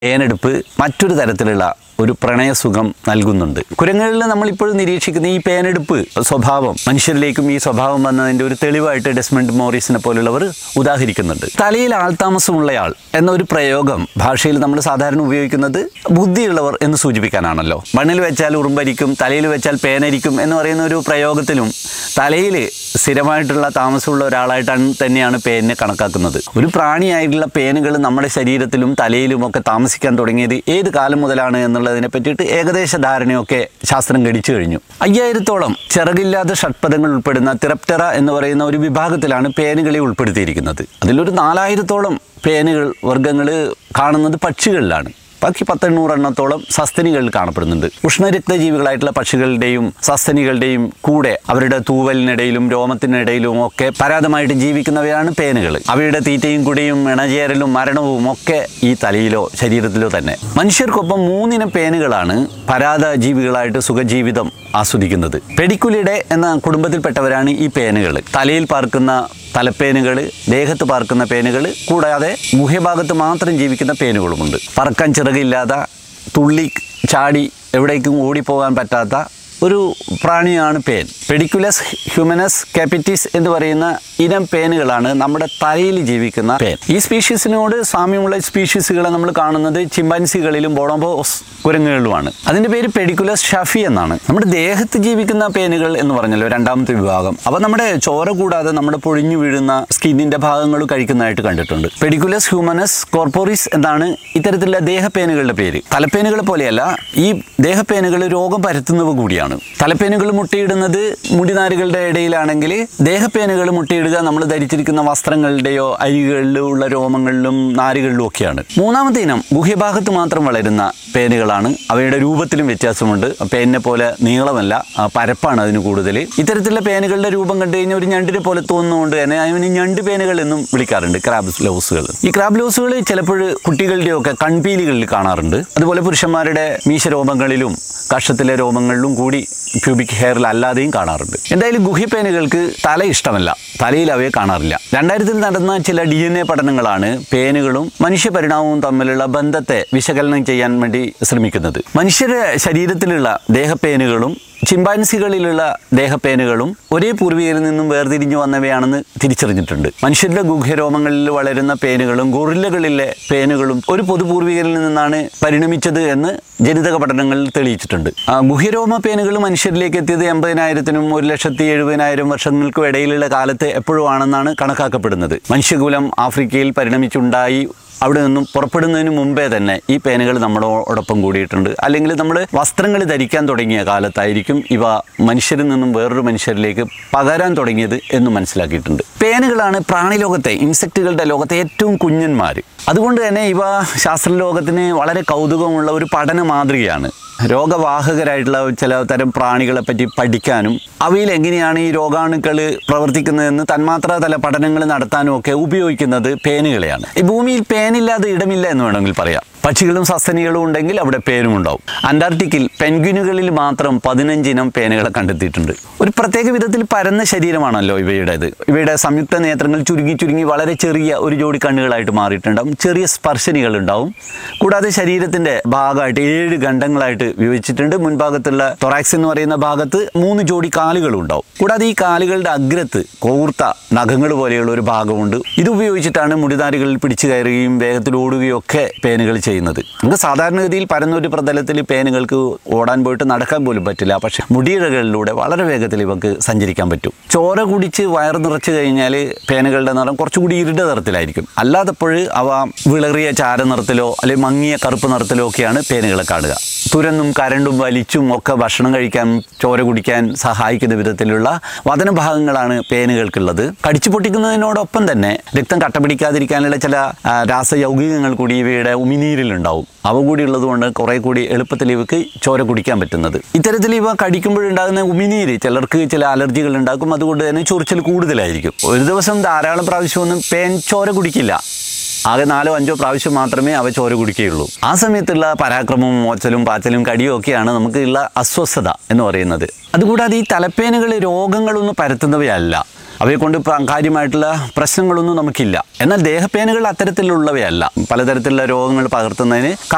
പേനെടുപ്പ് മറ്റൊരു തരത്തിലുള്ള ഒരു പ്രണയസുഖം നൽകുന്നുണ്ട് കുരങ്ങുകളിൽ നമ്മളിപ്പോഴും നിരീക്ഷിക്കുന്ന ഈ പേനെടുപ്പ് സ്വഭാവം മനുഷ്യരിലേക്കും ഈ സ്വഭാവം വന്നതിൻ്റെ ഒരു തെളിവായിട്ട് ഡെസ്മണ്ട് മോറിസിനെ പോലുള്ളവർ ഉദാഹരിക്കുന്നുണ്ട് തലയിൽ ആൾതാമസമുള്ളയാൾ എന്ന ഒരു പ്രയോഗം ഭാഷയിൽ നമ്മൾ സാധാരണ ഉപയോഗിക്കുന്നത് ബുദ്ധിയുള്ളവർ എന്ന് സൂചിപ്പിക്കാനാണല്ലോ മണ്ണിൽ വെച്ചാൽ ഉറുമ്പരിക്കും തലയിൽ വെച്ചാൽ പേനരിക്കും എന്ന് പറയുന്ന ഒരു പ്രയോഗത്തിലും തലയിൽ സ്ഥിരമായിട്ടുള്ള താമസമുള്ള ഒരാളായിട്ടാണ് തന്നെയാണ് പേനിനെ കണക്കാക്കുന്നത് ഒരു പ്രാണിയായിട്ടുള്ള പേനുകൾ നമ്മുടെ ശരീരത്തിലും തലയിലും ഒക്കെ താമസിക്കാൻ തുടങ്ങിയത് ഏത് കാലം മുതലാണ് എന്നുള്ളതിനെ പറ്റിയിട്ട് ഏകദേശ ധാരണയൊക്കെ ശാസ്ത്രം ഗണിച്ചു കഴിഞ്ഞു അയ്യായിരത്തോളം ചിറകില്ലാത്ത ഷഡ്പദങ്ങൾ ഉൾപ്പെടുന്ന തിറപ്റ്ററ എന്ന് പറയുന്ന ഒരു വിഭാഗത്തിലാണ് പേനുകളെ ഉൾപ്പെടുത്തിയിരിക്കുന്നത് അതിലൊരു നാലായിരത്തോളം പേനുകൾ വർഗ്ഗങ്ങൾ കാണുന്നത് പക്ഷികളിലാണ് ബാക്കി പത്തെണ്ണൂറെണ്ണത്തോളം സസ്തനികളിൽ കാണപ്പെടുന്നുണ്ട് ഉഷ്ണരക്തജീവികളായിട്ടുള്ള പക്ഷികളുടെയും സസ്തനികളുടെയും കൂടെ അവരുടെ തൂവലിനിടയിലും രോമത്തിനിടയിലും ഒക്കെ പരാതമായിട്ട് ജീവിക്കുന്നവയാണ് പേനുകൾ അവയുടെ തീറ്റയും കുടിയും ഇണചേരലും മരണവും ഒക്കെ ഈ തലയിലോ ശരീരത്തിലോ തന്നെ മനുഷ്യർക്കൊപ്പം മൂന്നിനം പേനുകളാണ് പരാത ജീവികളായിട്ട് സുഖജീവിതം ആസ്വദിക്കുന്നത് പെഡിക്കുലിഡെ എന്ന കുടുംബത്തിൽപ്പെട്ടവരാണ് ഈ പേനുകൾ തലയിൽ പാർക്കുന്ന തലപ്പേനുകൾ ദേഹത്ത് പാർക്കുന്ന പേനുകൾ കൂടാതെ ഗുഹ്യഭാഗത്ത് മാത്രം ജീവിക്കുന്ന പേനുകളുമുണ്ട് പറക്കാൻ ചിറകില്ലാത്ത തുള്ളി ചാടി എവിടേക്കും ഓടിപ്പോകാൻ പറ്റാത്ത ഒരു പ്രാണിയാണ് പേൻ പെഡിക്കുലസ് ഹ്യൂമനസ് കാപ്പിറ്റിസ് എന്ന് പറയുന്ന ഇനം പേനുകളാണ് നമ്മുടെ തലയിൽ ജീവിക്കുന്ന പേൻ ഈ സ്പീഷീസിനോട് സാമ്യമുള്ള സ്പീഷീസുകളെ നമ്മൾ കാണുന്നത് ചിമ്പാൻസികളിലും ബോണോബോസ് കുരങ്ങുകളിലുമാണ് അതിൻ്റെ പേര് പെഡിക്കുലസ് ഷഫി എന്നാണ് നമ്മുടെ ദേഹത്ത് ജീവിക്കുന്ന പേനുകൾ എന്ന് പറഞ്ഞല്ലോ രണ്ടാമത്തെ വിഭാഗം അവ നമ്മുടെ ചോര കൂടാതെ നമ്മുടെ പൊഴിഞ്ഞു വീഴുന്ന സ്കിന്നിന്റെ ഭാഗങ്ങൾ കഴിക്കുന്നതായിട്ട് കണ്ടിട്ടുണ്ട് പെഡിക്കുലസ് ഹ്യൂമനസ് കോർപ്പോറിസ് എന്നാണ് ഇത്തരത്തിലുള്ള ദേഹപ്പേനുകളുടെ പേര് തലപ്പേനുകളെ പോലെയല്ല ഈ ദേഹപ്പേനുകൾ രോഗം പരത്തുന്നവ കൂടിയാണ് തലപ്പേനുകൾ മുട്ടയിടുന്നത് മുടിനാരുകളുടെ ഇടയിലാണെങ്കിൽ ദേഹപ്പേനുകൾ മുട്ടയിടുക നമ്മൾ ധരിച്ചിരിക്കുന്ന വസ്ത്രങ്ങളുടെയോ അരികളിലും ഉള്ള രോമങ്ങളിലും നാരുകളിലും ഒക്കെയാണ് മൂന്നാമത്തെ ഇനം ഗുഹ്യഭാഗത്ത് മാത്രം വളരുന്ന പേനുകളാണ് അവയുടെ രൂപത്തിലും വ്യത്യാസമുണ്ട് പേനിനെ പോലെ നീളമല്ല ആ, പരപ്പാണ് അതിന് കൂടുതൽ ഇത്തരത്തിലുള്ള പേനുകളുടെ രൂപം കണ്ടു കഴിഞ്ഞാൽ ഒരു ഞണ്ടിനെ പോലെ തോന്നുന്നതുകൊണ്ട് തന്നെ അതിന് ഞണ്ട് പേനുകൾ എന്നും വിളിക്കാറുണ്ട് ക്രാബ് ലൗസുകൾ ഈ ക്രാബ് ലൗസുകൾ ചിലപ്പോൾ കുട്ടികളുടെയൊക്കെ കൺപീലികളിൽ കാണാറുണ്ട് അതുപോലെ പുരുഷന്മാരുടെ മീശരോമങ്ങളിലും കഷത്തിലെ രോമങ്ങളിലും കൂടി ക്യൂബിക് ഹെയറിൽ അല്ലാതെയും കാണാറുണ്ട് എന്തായാലും ഗുഹ്യപ്പേനുകൾക്ക് തല ഇഷ്ടമല്ല തലയിൽ അവയെ കാണാറില്ല രണ്ടായിരത്തിൽ നടന്ന ചില ഡി എൻ എ പഠനങ്ങളാണ് പേനുകളും മനുഷ്യ പരിണാമവും തമ്മിലുള്ള ബന്ധത്തെ വിശകലനം ചെയ്യാൻ വേണ്ടി ശ്രമിക്കുന്നത് മനുഷ്യരുടെ ശരീരത്തിലുള്ള ദേഹപ്പേനുകളും ചിമ്പാൻസികളിലുള്ള ദേഹപ്പേനുകളും ഒരേ പൂർവികരിൽ നിന്നും വേർതിരിഞ്ഞു വന്നവയാണെന്ന് തിരിച്ചറിഞ്ഞിട്ടുണ്ട് മനുഷ്യരുടെ ഗുഹ്യരോമങ്ങളിൽ വളരുന്ന പേനുകളും ഗൊറില്ലകളിലെ പേനുകളും ഒരു പൊതുപൂർവികരിൽ നിന്നാണ് പരിണമിച്ചത് എന്ന് ജനിതക പഠനങ്ങളിൽ തെളിയിച്ചിട്ടുണ്ട് ആ, ഗുഹ്യരോമ പേനുകൾ മനുഷ്യരിലേക്ക് എത്തിയത് എൺപതിനായിരത്തിനും ഒരു ലക്ഷത്തി എഴുപതിനായിരം വർഷങ്ങൾക്കും ഇടയിലുള്ള കാലത്ത് എപ്പോഴും ആണെന്നാണ് കണക്കാക്കപ്പെടുന്നത് മനുഷ്യകുലം ആഫ്രിക്കയിൽ പരിണമിച്ചുണ്ടായി അവിടെ നിന്നും പുറപ്പെടുന്നതിന് മുമ്പേ തന്നെ ഈ പേനുകൾ നമ്മളോടൊപ്പം കൂടിയിട്ടുണ്ട് അല്ലെങ്കിൽ നമ്മൾ വസ്ത്രങ്ങൾ ധരിക്കാൻ തുടങ്ങിയ കാലത്തായിരിക്കും ഇവ മനുഷ്യരിൽ നിന്നും വേറൊരു മനുഷ്യരിലേക്ക് പകരാൻ തുടങ്ങിയത് എന്ന് മനസ്സിലാക്കിയിട്ടുണ്ട് പേനുകളാണ് പ്രാണിലോകത്തെ ഇൻസെക്റ്റുകളുടെ ലോകത്തെ ഏറ്റവും കുഞ്ഞന്മാർ അതുകൊണ്ട് തന്നെ ഇവ ശാസ്ത്രലോകത്തിന് വളരെ കൗതുകമുള്ള ഒരു പഠന മാതൃകയാണ് രോഗവാഹകരായിട്ടുള്ള ചില തരം പ്രാണികളെ പറ്റി പഠിക്കാനും അവയിൽ എങ്ങനെയാണ് ഈ രോഗാണുക്കൾ പ്രവർത്തിക്കുന്നതെന്ന് തന്മാത്രാ തല പഠനങ്ങൾ നടത്താനും ഒക്കെ ഉപയോഗിക്കുന്നത് പേനുകളെയാണ് ഈ ഭൂമിയിൽ പേനില്ലാതെ ഇടമില്ല എന്ന് വേണമെങ്കിൽ പറയാം പക്ഷികളും സസ്തനികളും ഉണ്ടെങ്കിൽ അവിടെ പേനും ഉണ്ടാവും അന്റാർട്ടിക്കിൽ പെൻഗ്വിനുകളിൽ മാത്രം പതിനഞ്ചിനം പേനുകളെ കണ്ടെത്തിയിട്ടുണ്ട് ഒരു പ്രത്യേക വിധത്തിൽ പരന്ന ശരീരമാണല്ലോ ഇവയുടേത് ഇവയുടെ സംയുക്ത നേത്രങ്ങൾ ചുരുങ്ങി ചുരുങ്ങി വളരെ ചെറിയ ഒരു ജോഡി കണ്ണുകളായിട്ട് മാറിയിട്ടുണ്ടാവും ചെറിയ സ്പർശനികൾ ഉണ്ടാവും കൂടാതെ ശരീരത്തിന്റെ ഭാഗമായിട്ട് ഏഴ് ഖണ്ഡങ്ങളായിട്ട് വിഭജിച്ചിട്ടുണ്ട് മുൻഭാഗത്തുള്ള തൊറാക്സ് എന്ന് പറയുന്ന ഭാഗത്ത് മൂന്ന് ജോഡി കാലുകളും ഉണ്ടാവും കൂടാതെ ഈ കാലുകളുടെ അഗ്രത്ത് കോർത്ത നഖങ്ങൾ പോലെയുള്ള ഒരു ഭാഗമുണ്ട് ഇത് ഉപയോഗിച്ചിട്ടാണ് മുടിനാരുകളിൽ പിടിച്ചു കയറുകയും വേഗത്തിൽ ഓടുകയും ഒക്കെ പേനുകൾ ചെയ്യുന്നത് നമുക്ക് സാധാരണഗതിയിൽ പരന്നൊരു പ്രതലത്തിൽ പേനുകൾക്ക് ഓടാൻ പോയിട്ട് നടക്കാൻ പോലും പറ്റില്ല പക്ഷെ മുടിയിഴകളിലൂടെ വളരെ വേഗത്തിൽ ഇവക്ക് സഞ്ചരിക്കാൻ പറ്റും ചോര കുടിച്ച് വയറ് നിറച്ച് കഴിഞ്ഞാൽ പേനുകളുടെ നിറം കുറച്ചുകൂടി ഇരുണ്ട നിറത്തിലായിരിക്കും അല്ലാതപ്പോൾ അവ വിളറിയ ചാര നിറത്തിലോ അല്ലെങ്കിൽ മങ്ങിയ കറുപ്പ് നിറത്തിലോ ഒക്കെയാണ് പേനുകളെ കാണുക തുരന്നും കരണ്ടും വലിച്ചും ഒക്കെ ഭക്ഷണം കഴിക്കാൻ ചോര കുടിക്കാൻ സഹായിക്കുന്ന വിധത്തിലുള്ള വതനഭാഗങ്ങളാണ് പേനുകൾക്കുള്ളത് കടിച്ചു പൊട്ടിക്കുന്നതിനോടൊപ്പം തന്നെ രക്തം കട്ട പിടിക്കാതിരിക്കാനുള്ള ചില ആ, രാസയൗകികങ്ങൾ കൂടി ഇവയുടെ ഉമിനീരിലുണ്ടാവും അവ കൂടി ഉള്ളതുകൊണ്ട് കുറെ കൂടി എളുപ്പത്തിൽ ഇവക്ക് ചോര കുടിക്കാൻ പറ്റുന്നത് ഇത്തരത്തിൽ ഇവ കടിക്കുമ്പോഴുണ്ടാകുന്ന ഉമിനീര് ചിലർക്ക് ചില അലർജികൾ ഉണ്ടാക്കും അതുകൊണ്ട് തന്നെ ചൊറിച്ചൽ കൂടുതലായിരിക്കും ഒരു ദിവസം ധാരാളം പ്രാവശ്യമൊന്നും പേൻ ചോര കുടിക്കില്ല ആകെ നാലോ അഞ്ചോ പ്രാവശ്യം മാത്രമേ അവ ചോര കുടിക്കുകയുള്ളൂ ആ സമയത്തുള്ള പരാക്രമവും മോച്ചലും പാച്ചലും കടിയും ഒക്കെയാണ് നമുക്ക് ഉള്ള അസ്വസ്ഥത എന്ന് പറയുന്നത് അതുകൂടാതെ ഈ തലപ്പേനുകൾ രോഗങ്ങളൊന്നും പരത്തുന്നവയല്ല അവയെ കൊണ്ട് പ്ര- കാര്യമായിട്ടുള്ള പ്രശ്നങ്ങളൊന്നും നമുക്കില്ല എന്നാൽ ദേഹപ്പേനുകൾ അത്തരത്തിലുള്ളവയല്ല പലതരത്തിലുള്ള രോഗങ്ങൾ പകർത്തുന്നതിന്